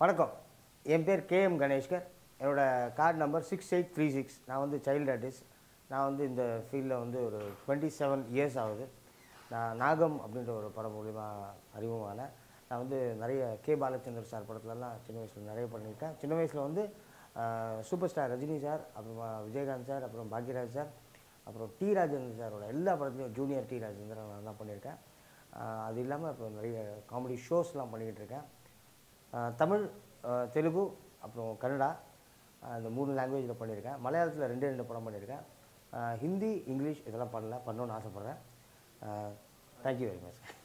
வணக்கம் என் பேர் கேஎம் கணேஷ்கர் என்னோட card number six eight three six நான் வந்து சைல்டு ஆர்டிஸ்ட் நான் வந்து இந்த ஃபீல்டில் வந்து ஒரு டுவெண்ட்டி செவன் இயர்ஸ் ஆகுது நான் நாகம் அப்படின்ற ஒரு படம் மூலிமா அறிமுகமானேன் நான் வந்து நிறைய கே பாலச்சந்தர் சார் படத்துலலாம் சின்ன வயசில் நிறைய பண்ணியிருக்கேன் சின்ன வயசில் வந்து சூப்பர் ஸ்டார் ரஜினி சார் அப்புறமா விஜயகாந்த் சார் அப்புறம் பாக்யராஜ் சார் அப்புறம் டி ராஜேந்திரன் சாரோட எல்லா படத்துலையும் ஜூனியர் டி ராஜேந்திரன் நான் தான் பண்ணியிருக்கேன் ஆஹ் அது இல்லாமல் அப்புறம் நிறைய காமெடி ஷோஸ்லாம் பண்ணிக்கிட்டு இருக்கேன் ஆஹ் தமிழ் ஆஹ் தெலுங்கு அப்புறம் கன்னடா ஆஹ் இந்த மூணு லாங்குவேஜில் பண்ணியிருக்கேன் மலையாளத்தில் ரெண்டே ரெண்டு படம் பண்ணியிருக்கேன் ஆஹ் ஹிந்தி இங்கிலீஷ் இதெல்லாம் பண்ணல பண்ணணும்னு ஆசைப்பட்றேன் தேங்க்யூ வெரி மச்